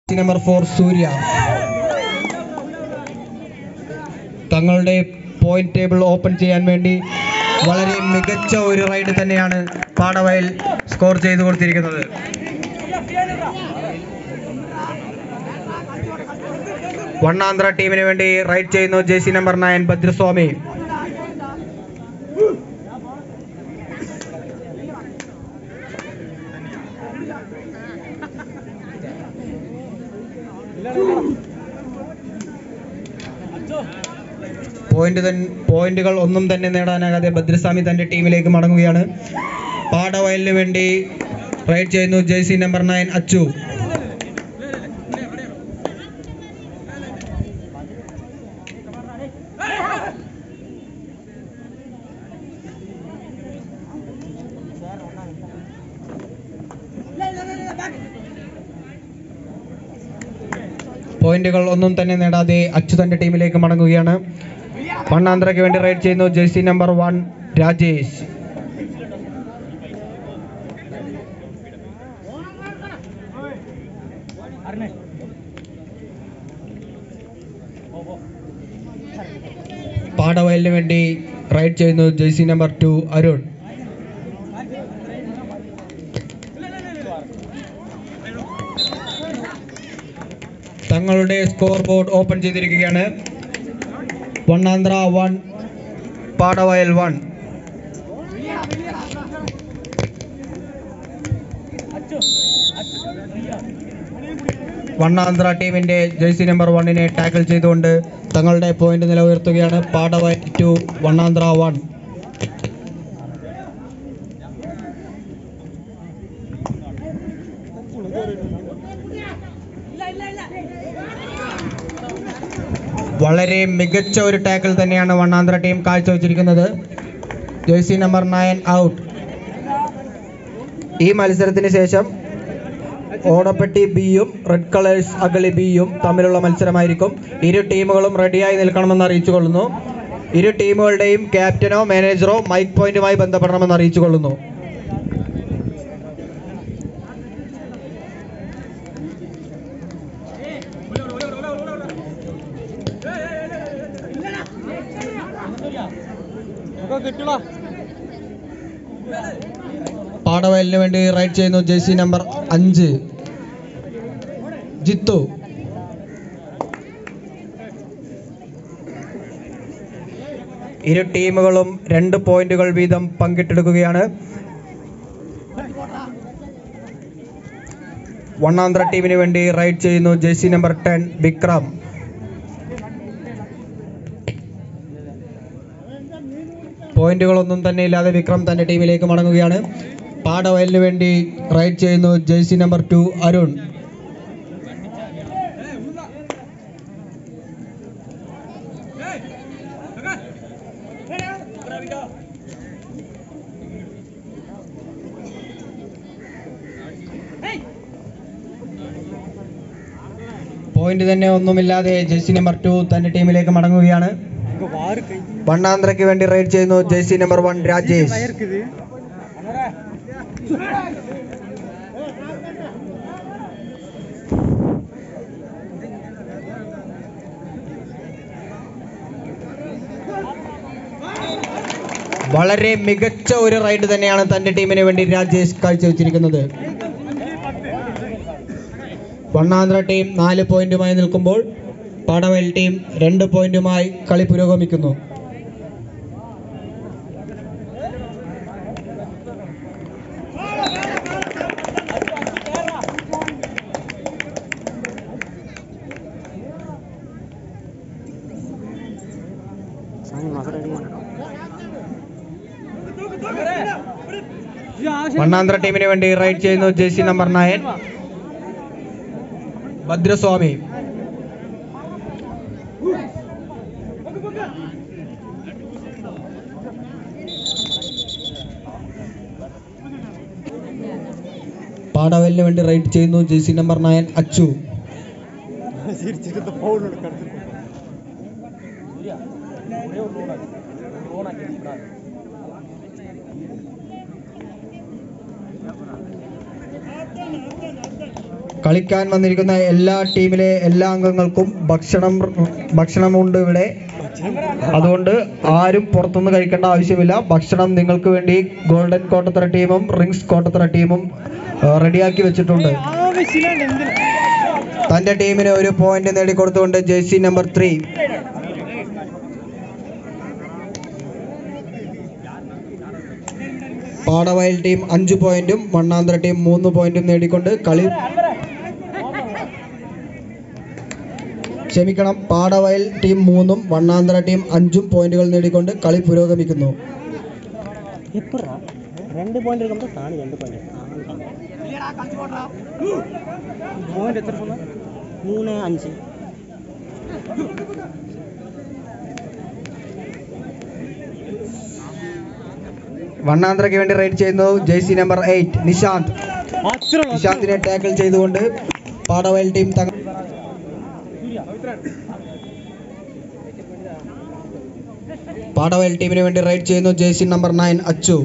Number four സൂര്യ തങ്ങളുടെ point table open ചെയ്യാൻ വേണ്ടി വളരെ മികച്ച ഒരു റൈഡ് തന്നെയാണ് പാടവയൽ സ്കോർ ചെയ്തു കൊടുത്തിരിക്കുന്നത് വണ്ണാന്ധ്ര ടീമിന് വേണ്ടി റൈഡ് ചെയ്യുന്നു ജേസി നമ്പർ നയൻ ഭദ്രസ്വാമി പോയിന്റ് തൻ- പോയിന്റുകൾ ഒന്നും തന്നെ നേടാനാകാതെ ഭദ്രസ്വാമി തന്റെ ടീമിലേക്ക് മടങ്ങുകയാണ് പാടവയലിന് വേണ്ടി റൈഡ് ചെയ്യുന്നു ജേസി നമ്പർ നയൻ അച്ചു പോയിന്റുകൾ ഒന്നും തന്നെ നേടാതെ അച്ചു തന്റെ ടീമിലേക്ക് മടങ്ങുകയാണ് വണ്ണാന്തരയ്ക്ക് വേണ്ടി റൈഡ് ചെയ്യുന്നു ജേഴ്സി നമ്പർ വൺ രാജേഷ് പാടവയലിന് വേണ്ടി റൈഡ് ചെയ്യുന്നു ജേഴ്സി നമ്പർ ടു അരുൺ തങ്ങളുടെ സ്കോർ ബോർഡ് ഓപ്പൺ ചെയ്തിരിക്കുകയാണ് വണ്ണാന്ധ്ര വൺ പാടവയൽ വൺ വണ്ണാന്ധ്ര ടീമിന്റെ ജേഴ്സി നമ്പർ വണ്ണിനെ ടാക്കിൾ ചെയ്തുകൊണ്ട് തങ്ങളുടെ പോയിന്റ് നില ഉയർത്തുകയാണ് പാടവയൽ ടു വണ്ണാന്ധ്ര വൺ വളരെ മികച്ച ഒരു ടാക്കിൾ തന്നെയാണ് വണ്ണാന്ധ്ര ടീം കാഴ്ചവെച്ചിരിക്കുന്നത് ജേഴ്സി നമ്പർ നയൻ ഔട്ട് ഈ മത്സരത്തിന് ശേഷം ഓടപ്പെട്ടി ബിയും റെഡ് കളേഴ്സ് അഗളി ബിയും തമ്മിലുള്ള മത്സരമായിരിക്കും ഇരു ടീമുകളും റെഡിയായി നിൽക്കണമെന്ന് അറിയിച്ചു കൊള്ളുന്നു ഇരു ടീമുകളുടെയും ക്യാപ്റ്റനോ മാനേജറോ മൈക്ക് പോയിന്റുമായി ബന്ധപ്പെടണമെന്ന് അറിയിച്ചു കൊള്ളുന്നു പാടവയലിന് വേണ്ടി റൈഡ് ചെയ്യുന്നു ജേഴ്സി നമ്പർ അഞ്ച് ജിത്തു ഇരു ടീമുകളും രണ്ട് പോയിന്റുകൾ വീതം പങ്കിട്ടെടുക്കുകയാണ് വണ്ണാന്ധ്ര ടീമിന് വേണ്ടി റൈഡ് ചെയ്യുന്നു ജേഴ്സി നമ്പർ ടെൻ വിക്രം പോയിന്റുകളൊന്നും തന്നെ ഇല്ലാതെ വിക്രം തന്റെ ടീമിലേക്ക് മടങ്ങുകയാണ് പാടവയലിന് വേണ്ടി റൈഡ് ചെയ്യുന്നു jersey number two Arun point തന്നെ ഒന്നുമില്ലാതെ ജേഴ്സി നമ്പർ ടു തന്റെ ടീമിലേക്ക് മടങ്ങുകയാണ് വണ്ണാന്ത്രയ്ക്ക് വേണ്ടി റൈഡ് ചെയ്യുന്നു ജേഴ്സി നമ്പർ വൺ രാജേഷ് വളരെ മികച്ച ഒരു റൈഡ് തന്നെയാണ് തന്റെ ടീമിന് വേണ്ടി രാജേഷ് കാഴ്ചവെച്ചിരിക്കുന്നത് വണ്ണാന്ധ്ര ടീം നാല് പോയിന്റുമായി നിൽക്കുമ്പോൾ പാടവയൽ ടീം രണ്ട് പോയിന്റുമായി കളി പുരോഗമിക്കുന്നു വണ്ണാന്ധ്ര ടീമിന് വേണ്ടി റൈഡ് ചെയ്യുന്നു ജേഴ്സി നമ്പർ നയൻ ഭദ്രസ്വാമി പാടവലിന് വേണ്ടി റൈഡ് ചെയ്യുന്നു ജേഴ്സി നമ്പർ നയൻ അച്ചു കളിക്കാൻ വന്നിരിക്കുന്ന എല്ലാ ടീമിലെ എല്ലാ അംഗങ്ങൾക്കും ഭക്ഷണം ഭക്ഷണമുണ്ട് ഇവിടെ അതുകൊണ്ട് ആരും പുറത്തുനിന്ന് കഴിക്കേണ്ട ആവശ്യമില്ല ഭക്ഷണം നിങ്ങൾക്ക് വേണ്ടി ഗോൾഡൻ കോട്ടത്തറ ടീമും റിങ്സ് കോട്ടത്തറ ടീമും ആ, റെഡിയാക്കി വെച്ചിട്ടുണ്ട് തന്റെ ടീമിന് ഒരു പോയിന്റ് നേടിക്കൊടുത്തുകൊണ്ട് jersey number three Padavayal team അഞ്ച് പോയിന്റും മണ്ണാന്തര ടീം മൂന്ന് പോയിന്റും നേടിക്കൊണ്ട് കളി ക്ഷമിക്കണം പാടവയൽ ടീം മൂന്നും വണ്ണാന്തര ടീം അഞ്ചും പോയിന്റുകൾ നേടിക്കൊണ്ട് കളി പുരോഗമിക്കുന്നു எப்படா ரெண்டு பாயிண்ட் இருக்கா தானி ரெண்டு பாயிண்ட் பாயிண்ட் எத்தனை சொன்னா மூணு அஞ்சு വണ്ണാന്തരയ്ക്ക് വേണ്ടി റൈഡ് ചെയ്യുന്നു ജേഴ്സി നമ്പർ എയ്റ്റ് നിശാന്ത് നിശാന്തിനെ ടാക്കിൾ ചെയ്തുകൊണ്ട് പാടവയൽ ടീം തങ്ങ പാടവയൽ ടീമിന് വേണ്ടി റൈഡ് ചെയ്യുന്നു ജേഴ്സി നമ്പർ നയൻ അച്ചു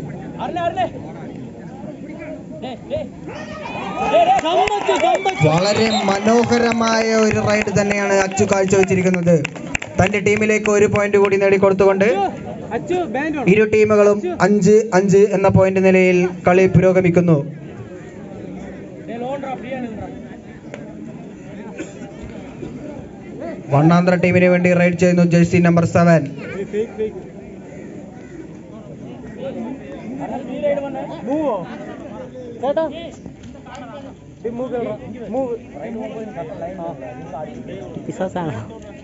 വളരെ മനോഹരമായ ഒരു റൈഡ് തന്നെയാണ് അച്ചു കാഴ്ചവെച്ചിരിക്കുന്നത് തന്റെ ടീമിലേക്ക് ഒരു പോയിന്റ് കൂടി നേടിക്കൊടുത്തുകൊണ്ട് ഇരു ടീമുകളും അഞ്ച് അഞ്ച് എന്ന പോയിന്റ് നിലയിൽ കളി പുരോഗമിക്കുന്നു വണ്ണാന്തര ടീമിന് വേണ്ടി റൈഡ് ചെയ്യുന്നു ജേഴ്സി നമ്പർ സെവൻ பிசாசான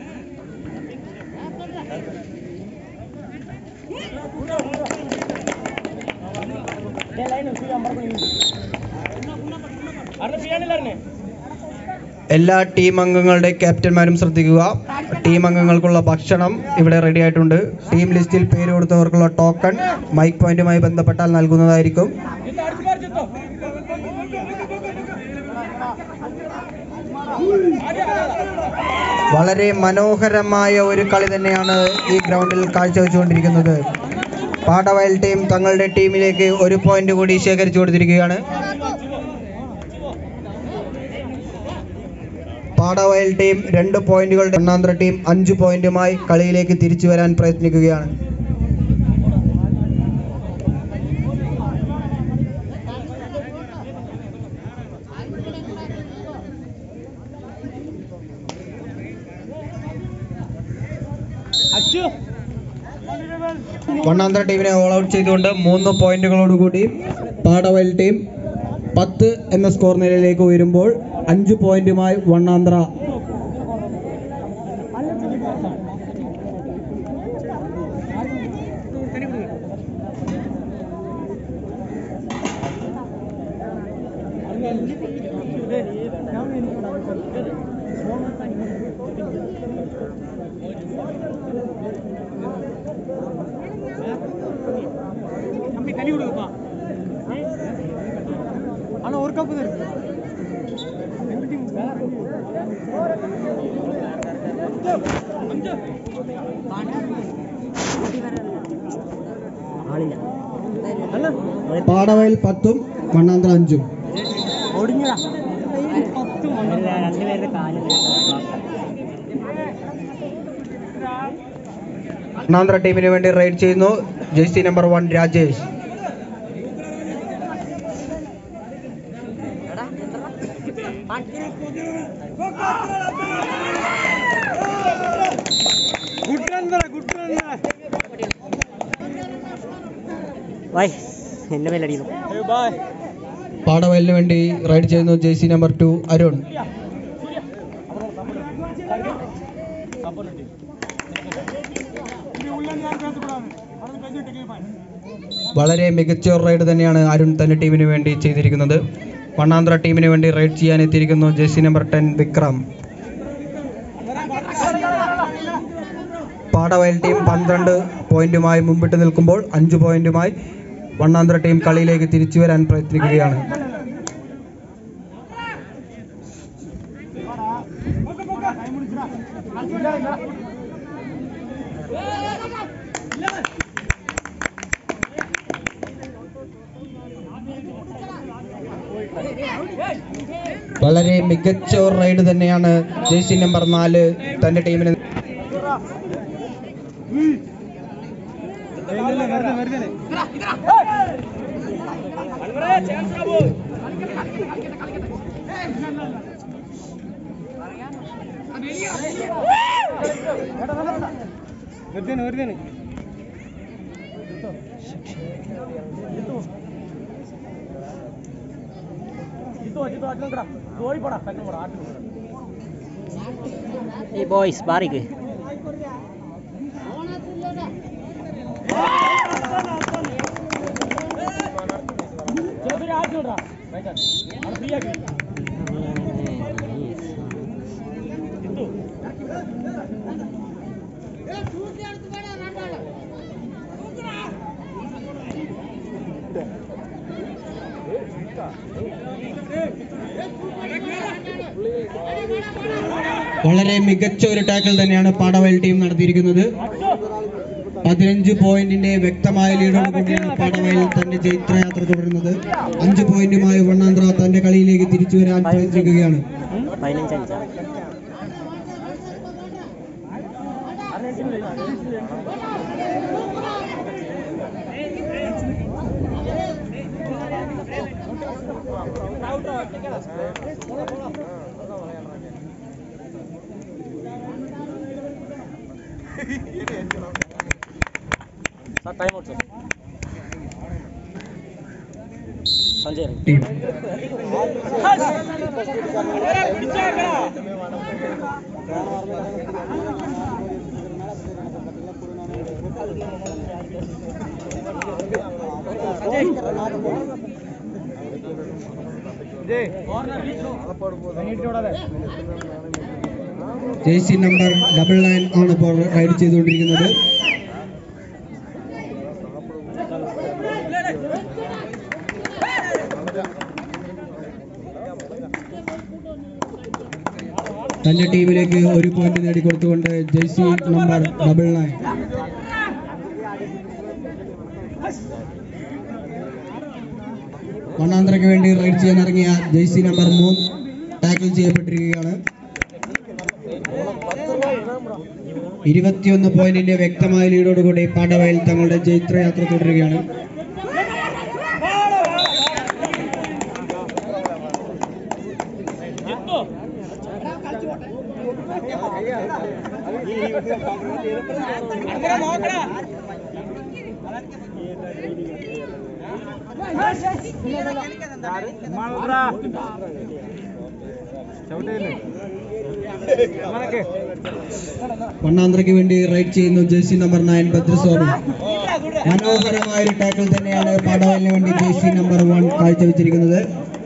എല്ലാ ടീം അംഗങ്ങളുടെ ക്യാപ്റ്റന്മാരും ശ്രദ്ധിക്കുക ടീം അംഗങ്ങൾക്കുള്ള ഭക്ഷണം ഇവിടെ റെഡി ആയിട്ടുണ്ട് ടീം ലിസ്റ്റിൽ പേര് കൊടുത്തവർക്കുള്ള ടോക്കൺ മൈക്ക് പോയിന്റുമായി ബന്ധപ്പെട്ടാൽ നൽകുന്നതായിരിക്കും വളരെ മനോഹരമായ ഒരു കളി തന്നെയാണ് ഈ ഗ്രൗണ്ടിൽ കാഴ്ചവെച്ചുകൊണ്ടിരിക്കുന്നത് പാടവയൽ ടീം തങ്ങളുടെ ടീമിലേക്ക് ഒരു പോയിന്റ് കൂടി ശേഖരിച്ചു കൊടുത്തിരിക്കുകയാണ് പാടവയൽ ടീം രണ്ട് പോയിന്റുകളുടെ ഒന്നാന്തര ടീം അഞ്ച് പോയിന്റുമായി കളിയിലേക്ക് തിരിച്ചു വരാൻ പ്രയത്നിക്കുകയാണ് ഒന്നാന്തര ടീമിനെ ഓൾ ഔട്ട് ചെയ്തുകൊണ്ട് മൂന്ന് പോയിന്റുകളോടുകൂടി പാടവയൽ ടീം പത്ത് എന്ന സ്കോർ നിലയിലേക്ക് ഉയരുമ്പോൾ അഞ്ച് പോയിന്റുമായി വണ്ണാന്തര ആളില്ല പാടവയൽ പത്തും വണ്ണാന്തര അഞ്ചും ഒടിഞ്ഞടാ രണ്ടുപേരുടെ കാലിൽ വണ്ണാന്തര ടീമിന് വേണ്ടി റൈഡ് ചെയ്യുന്നു ജേഴ്സി നമ്പർ വൺ രാജേഷ് വായ് എന്നെ മേലടിക്കുന്നു പാടവയലിന് വേണ്ടി റൈഡ് ചെയ്യുന്നു ജേഴ്സി നമ്പർ ടു അരുൺ വളരെ മികച്ച ഒരു റൈഡ് തന്നെയാണ് അരുൺ തന്റെ ടീമിന് വേണ്ടി ചെയ്തിരിക്കുന്നത് വണ്ണാന്തര ടീമിന് വേണ്ടി റൈഡ് ചെയ്യാൻ എത്തിയിരിക്കുന്നു jersey number ten Vikram Padavayal team പന്ത്രണ്ട് പോയിന്റുമായി മുമ്പിട്ട് നിൽക്കുമ്പോൾ അഞ്ച് പോയിന്റുമായി വണ്ണാന്തര ടീം കളിയിലേക്ക് തിരിച്ചു വരാൻ പ്രയത്നിക്കുകയാണ് വളരെ മികച്ച ഒരു റൈഡ് തന്നെയാണ് ജേഴ്സി നമ്പർ നാല് തന്റെ ടീമിന് വെറുതെ വെറുതെ Hey boys, bari ke? വളരെ മികച്ച ഒരു ടാക്കിൾ തന്നെയാണ് പാടവയൽ ടീം നടത്തിയിരിക്കുന്നത് പതിനഞ്ച് പോയിന്റിന്റെ വ്യക്തമായ ലീഡോട് കൂടിയാണ് പാടവയൽ തന്റെ ജൈത്രയാത്ര തുടരുന്നത് അഞ്ച് പോയിന്റുമായി വണ്ണാന്ത്ര തന്റെ കളിയിലേക്ക് തിരിച്ചു വരാൻ പ്രയത്നിക്കുകയാണ് പതിനഞ്ചഞ്ചാ time out Sanjay team jersey number double nine ആണ് ഇപ്പോൾ റൈഡ് ചെയ്തുകൊണ്ടിരിക്കുന്നത് തന്റെ ടീമിലേക്ക് ഒരു പോയിന്റ് നേടിക്കൊടുത്തുകൊണ്ട് ജേഴ്സി നമ്പർ ഡബിൾ നയൻ വണ്ണാന്തരയ്ക്ക് വേണ്ടി റൈഡ് ചെയ്യാൻ ഇറങ്ങിയ ജേഴ്സി നമ്പർ മൂന്ന് ടാക്കിൾ ചെയ്യപ്പെട്ടിരിക്കുകയാണ് ഇരുപത്തിയൊന്ന് പോയിന്റിന്റെ വ്യക്തമായ ലീഡോടുകൂടി പാണ്ഡവയിൽ തങ്ങളുടെ ജൈത്രയാത്ര തുടരുകയാണ് വണ്ണാന്തരയ്ക്ക് വേണ്ടി റൈഡ് ചെയ്യുന്നു ജേഴ്സി നമ്പർ നയൻ ഭദ്രസ്വാമി മനോഹരമായ ഒരു ടാക്കിൾ തന്നെയാണ് പാണ്ഡവലിന് വേണ്ടി ജേഴ്സി നമ്പർ വൺ കാഴ്ചവെച്ചിരിക്കുന്നത്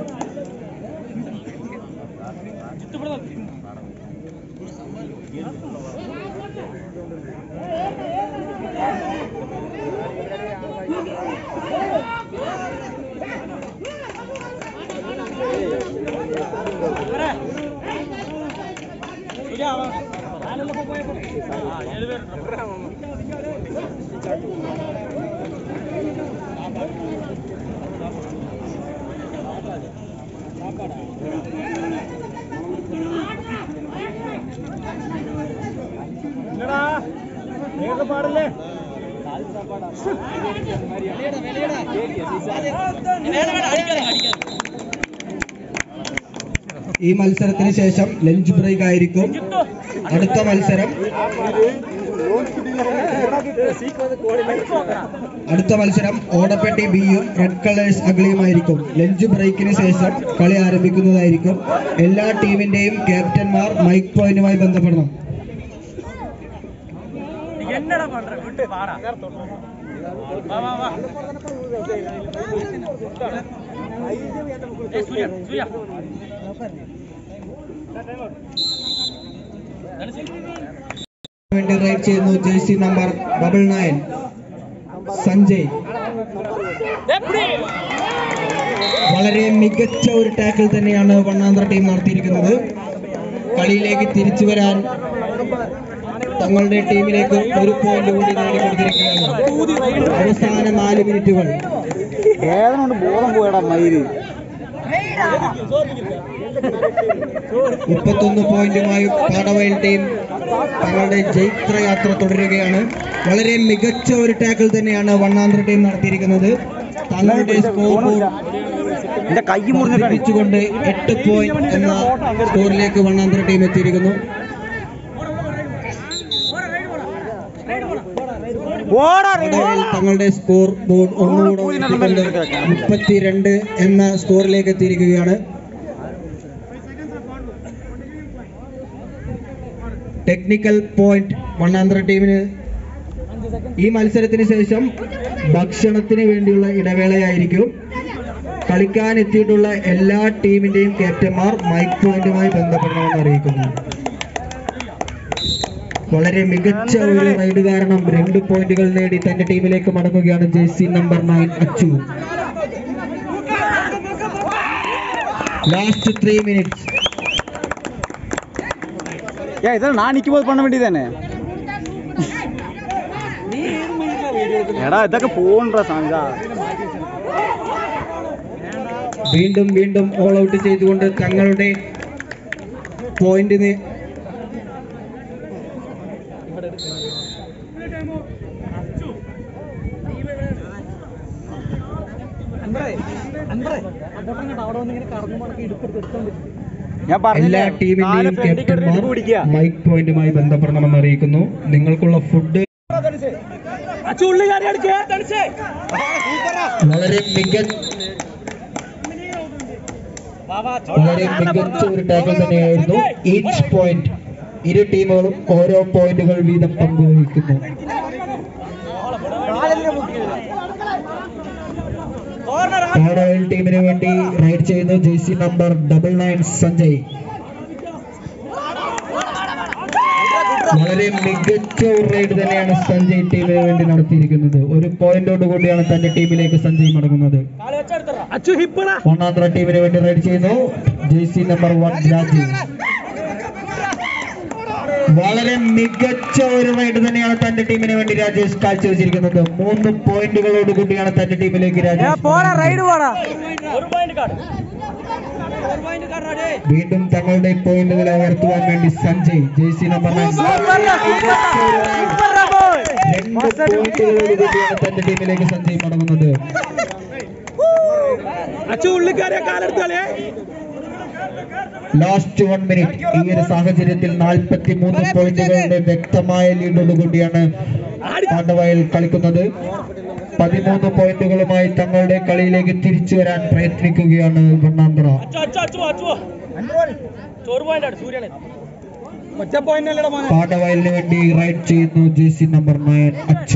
പാടല്ലേ ഈ മത്സരത്തിന് ശേഷം ലഞ്ച് ബ്രേക്ക് ആയിരിക്കും അടുത്ത മത്സരം അടുത്ത മത്സരം ഓടപ്പെട്ടി ബിയും റെഡ് കളേഴ്സ് അഗളിയുമായിരിക്കും ലഞ്ച് ബ്രേക്കിന് ശേഷം കളി ആരംഭിക്കുന്നതായിരിക്കും എല്ലാ ടീമിന്റെയും ക്യാപ്റ്റന്മാർ മൈക്ക് പോയിന്റുമായി ബന്ധപ്പെടണം என்னடா பண்ற விட்டு வாடா வா வா வா ஏய் சூர்யா சூர்யா വേണ്ടി റൈഡ് ചെയ്യുന്നു jersey number double nine Sanjay വളരെ മികച്ച ഒരു ടാക്കിൾ തന്നെയാണ് വണ്ണാന്തര ടീം നടത്തിയിരിക്കുന്നത് കളിയിലേക്ക് തിരിച്ചു വരാൻ തങ്ങളുടെ ടീമിലേക്ക് ഒരു പോയിന്റ് കൂടി നേടിക്കൊടുത്തിരിക്കുകയാണ് അവസാന നാല് മിനിറ്റുകൾ വേദന കൊണ്ട് ബോധം പോയടാ മയില് മുപ്പത്തൊന്ന് പോയിന്റുമായി പാടവയൽ ടീം തങ്ങളുടെ ജൈത്രയാത്ര തുടരുകയാണ് വളരെ മികച്ച ഒരു ടാക്കിൾ തന്നെയാണ് വണ്ണാന്തര ടീം നടത്തിയിരിക്കുന്നത് തങ്ങളുടെ സ്കോർ ബോർഡ് എന്റെ കൈ വർദ്ധിപ്പിച്ചുകൊണ്ട് എട്ട് പോയിന്റ് എന്ന സ്കോറിലേക്ക് വണ്ണാന്തര ടീം എത്തിയിരിക്കുന്നു പാടവയൽ തങ്ങളുടെ സ്കോർ ബോർഡ് ഒന്നുകൂടെ ഉയർത്തിക്കൊണ്ട് മുപ്പത്തിരണ്ട് എന്ന സ്കോറിലേക്ക് എത്തിയിരിക്കുകയാണ് ടെക്നിക്കൽ പോയിന്റ് വണ്ണാന്തര ടീമിന് ഈ മത്സരത്തിന് ശേഷം ഭക്ഷണത്തിന് വേണ്ടിയുള്ള ഇടവേളയായിരിക്കും കളിക്കാൻ എത്തിയിട്ടുള്ള എല്ലാ ടീമിന്റെയും ക്യാപ്റ്റന്മാർ മൈക്ക് പോയിന്റുമായി ബന്ധപ്പെടണമെന്ന് അറിയിക്കുന്നു വളരെ മികച്ച ഒരു റൈഡ് കാരണം രണ്ട് പോയിന്റുകൾ നേടി തന്റെ ടീമിലേക്ക് മടങ്ങുകയാണ് jersey number nine Achu last three minutes ஏன் இதெல்லாம் நான் நிற்கும் போது பண்ண வேண்டியது தானே എടാ ഇതൊക്കെ പോകണ്ട സാങ്ക വീണ്ടും വീണ്ടും ഓൾ ഔട്ട് ചെയ്തുകൊണ്ട് തങ്ങളുടെ പോയിന്റിന് ഞാൻ എല്ലാ ടീമിന്റെയും ക്യാപ്റ്റന്മാർ മൈക്ക് പോയിന്റുമായി ബന്ധപ്പെടണമെന്ന് അറിയിക്കുന്നു നിങ്ങൾക്കുള്ള ഫുഡ് വളരെ മികച്ച വളരെ മികച്ച ഒരു ടാക്കിൾ തന്നെയായിരുന്നു ഈച്ച് പോയിന്റ് ഇരു ടീമുകളും ഓരോ പോയിന്റുകൾ വീതം പങ്കുവഹിക്കുന്നു പാടവയൽ ടീമിന് വേണ്ടി റൈഡ് ചെയ്യുന്നു jersey number double nine Sanjay വളരെ മികച്ച ഒരു റൈഡ് തന്നെയാണ് സഞ്ജയ് ടീമിന് വേണ്ടി നടത്തിയിരിക്കുന്നത് ഒരു പോയിന്റോട് കൂടിയാണ് തന്റെ ടീമിലേക്ക് സഞ്ജയ് മടങ്ങുന്നത് ഒന്നാന്തര ടീമിന് വേണ്ടി റൈഡ് ചെയ്യുന്നു ജേഴ്സി നമ്പർ വൺ രാജു വളരെ മികച്ച ഒരു റൈഡ് തന്നെയാണ് തന്റെ ടീമിന് വേണ്ടി രാജേഷ് കാഴ്ചവെച്ചിരിക്കുന്നത് മൂന്ന് പോയിന്റുകളോട് കൂടിയാണ് തന്റെ ടീമിലേക്ക് രാജേഷ് വീണ്ടും തങ്ങളുടെ പോയിന്റുകളെ ഉയർത്തുവാൻ വേണ്ടി സഞ്ജയ് ജേഴ്സി നമ്പർ നയൻ രണ്ട് പോയിന്റുകളോട് കൂടിയാണ് തന്റെ ടീമിലേക്ക് സഞ്ജയ് മടങ്ങുന്നത് ലാസ്റ്റ് വൺ മിനിറ്റ് ഈ ഒരു സാഹചര്യത്തിൽ നാൽപ്പത്തി മൂന്ന് പോയിന്റുകളുടെ വ്യക്തമായ ലീഡോട് കൂടിയാണ് പാണ്ഡവയൽ കളിക്കുന്നത് പതിമൂന്ന് പോയിന്റുകളുമായി തങ്ങളുടെ കളിയിലേക്ക് തിരിച്ചു വരാൻ പ്രയത്നിക്കുകയാണ് വണ്ണാന്തറ പാണ്ഡവയലിന് വേണ്ടി റൈഡ് ചെയ്യുന്നു ജേഴ്സി നമ്പർ നയൻ അച്ചു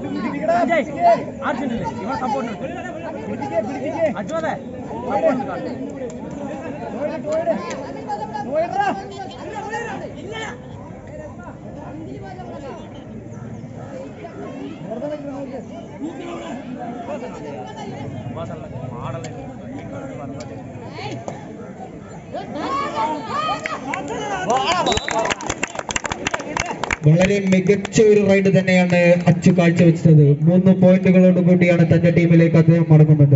വളരെ മികച്ച ഒരു റൈഡ് തന്നെയാണ് അച്ചു കാഴ്ചവെച്ചത് മൂന്ന് പോയിന്റുകളോട് കൂടിയാണ് തന്റെ ടീമിലേക്ക് അദ്ദേഹം മടങ്ങുന്നത്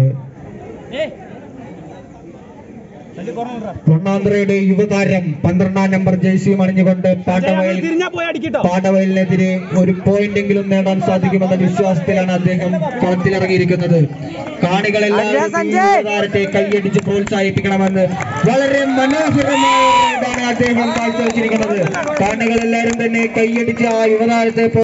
ഒന്നാന്തരയുടെ യുവതാരം പന്ത്രണ്ടാം നമ്പർ ജേഴ്സിയും അണിഞ്ഞുകൊണ്ട് പാട്ടവയൽ പാടവയലിനെതിരെ ഒരു പോയിന്റെങ്കിലും നേടാൻ സാധിക്കുമെന്ന വിശ്വാസത്തിലാണ് അദ്ദേഹം കളത്തിലിറങ്ങിയിരിക്കുന്നത് കാണികളെല്ലാം ഈ യുവതാരത്തെ കൈയടിച്ച് പ്രോത്സാഹിപ്പിക്കണമെന്ന് വളരെ മനോഹരമായ റൈഡാണ് അദ്ദേഹം കാഴ്ചവെച്ചിരിക്കുന്നത് കാണികളെല്ലാവരും തന്നെ കൈയടിച്ച് ആ യുവതാരത്തെ